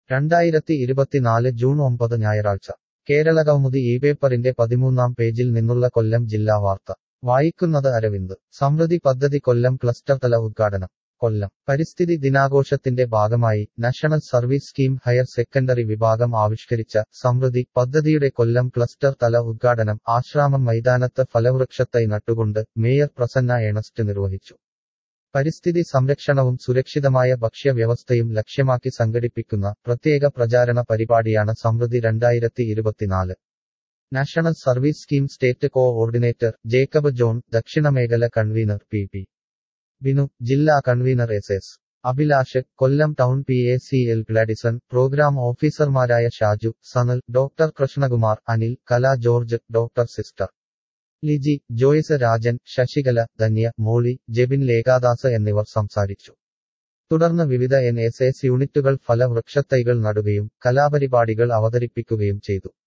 രണ്ടായിരത്തി ഇരുപത്തിനാല് ജൂൺ ഒമ്പത് ഞായറാഴ്ച കേരളകൗമുദി ഈ പേപ്പറിന്റെ പതിമൂന്നാം പേജിൽ നിന്നുള്ള കൊല്ലം ജില്ലാ വാർത്ത വായിക്കുന്നത് അരവിന്ദ് സമൃദ്ധി പദ്ധതി കൊല്ലം ക്ലസ്റ്റർ തല ഉദ്ഘാടനം കൊല്ലം പരിസ്ഥിതി ദിനാഘോഷത്തിന്റെ ഭാഗമായി national service scheme higher secondary വിഭാഗം ആവിഷ്കരിച്ച സമൃദ്ധി പദ്ധതിയുടെ കൊല്ലം ക്ലസ്റ്റർ തല ഉദ്ഘാടനം ആശ്രാമം മൈതാനത്ത് ഫലവൃക്ഷത്തൈ നട്ടുകൊണ്ട് മേയർ പ്രസന്ന ഏണസ്റ്റ് നിർവഹിച്ചു പരിസ്ഥിതി സംരക്ഷണവും സുരക്ഷിതമായ ഭക്ഷ്യവ്യവസ്ഥയും ലക്ഷ്യമാക്കി സംഘടിപ്പിക്കുന്ന പ്രത്യേക പ്രചാരണ പരിപാടിയാണ് സമൃദ്ധി രണ്ടായിരത്തി ഇരുപത്തിനാല് national service scheme state coordinator Jacob John ദക്ഷിണമേഖല കൺവീനർ പി പി ബിനു ജില്ലാ convener S S Abhilash Kollam town P A C L Gladison programme ഓഫീസർമാരായ Shaju Sanal doctor Krishnakumar Anil Kala George doctor sister Liji Joyce Rajan Sasikala Dhanya Molly Jebin Lekhadas എന്നിവർ സംസാരിച്ചു തുടർന്ന് വിവിധ എൻ എസ് എസ് യൂണിറ്റുകൾ ഫലവൃക്ഷത്തൈകൾ നടുകയും കലാപരിപാടികൾ അവതരിപ്പിക്കുകയും ചെയ്തു